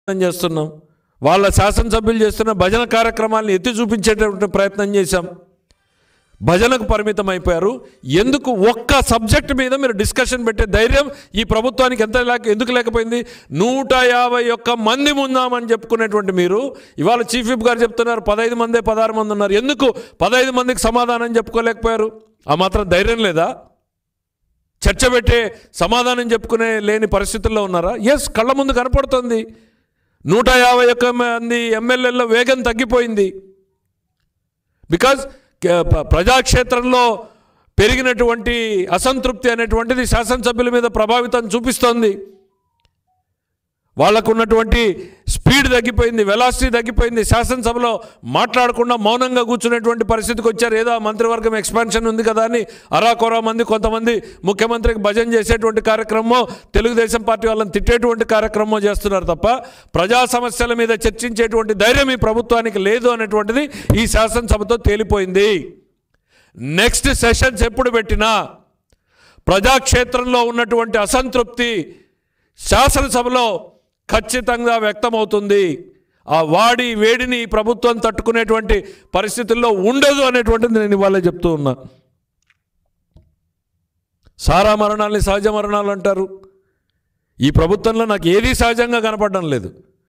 ప్రయత్నం చేస్తున్నాం వాళ్ళ శాసనసభ్యులు చేస్తున్న భజన కార్యక్రమాలను ఎత్తి చూపించేటటువంటి ప్రయత్నం చేశాం భజనకు పరిమితం అయిపోయారు ఎందుకు ఒక్క సబ్జెక్ట్ మీద మీరు డిస్కషన్ పెట్టే ధైర్యం ఈ ప్రభుత్వానికి ఎంత లేక ఎందుకు లేకపోయింది నూట యాభై ఒక్క మంది ఉందామని చెప్పుకునేటువంటి మీరు ఇవాళ చీఫ్ విప్ గారు చెప్తున్నారు పదహైదు మందే పదహారు మంది ఉన్నారు ఎందుకు పదహైదు మందికి సమాధానం చెప్పుకోలేకపోయారు ఆ మాత్రం ధైర్యం లేదా చర్చ పెట్టే సమాధానం చెప్పుకునే లేని పరిస్థితుల్లో ఉన్నారా ఎస్ కళ్ళ ముందు కనపడుతుంది నూట యాభై ఒక్క మంది ఎమ్మెల్యేల వేగం తగ్గిపోయింది బికాజ్ ప్రజాక్షేత్రంలో పెరిగినటువంటి అసంతృప్తి అనేటువంటిది శాసనసభ్యుల మీద ప్రభావితం చూపిస్తోంది వాళ్ళకు ఉన్నటువంటి స్పీడ్ తగ్గిపోయింది వెలాసిటీ తగ్గిపోయింది శాసనసభలో మాట్లాడకుండా మౌనంగా కూర్చునేటువంటి పరిస్థితికి వచ్చారు ఏదో ఆ మంత్రివర్గం ఎక్స్పాన్షన్ ఉంది కదా అని అరాకొరా మంది కొంతమంది ముఖ్యమంత్రికి భజన చేసేటువంటి కార్యక్రమం తెలుగుదేశం పార్టీ వాళ్ళని తిట్టేటువంటి కార్యక్రమం చేస్తున్నారు తప్ప ప్రజా సమస్యల మీద చర్చించేటువంటి ధైర్యం ఈ ప్రభుత్వానికి లేదు అనేటువంటిది ఈ శాసనసభతో తేలిపోయింది నెక్స్ట్ సెషన్స్ ఎప్పుడు పెట్టినా ప్రజాక్షేత్రంలో ఉన్నటువంటి అసంతృప్తి శాసనసభలో ఖచ్చితంగా వ్యక్తమవుతుంది ఆ వాడి వేడిని ఈ ప్రభుత్వం తట్టుకునేటువంటి పరిస్థితుల్లో ఉండదు అనేటువంటిది నేను ఇవాళ చెప్తూ ఉన్నా సారా మరణాలని సహజ మరణాలు అంటారు ఈ ప్రభుత్వంలో నాకు ఏది సహజంగా కనపడడం లేదు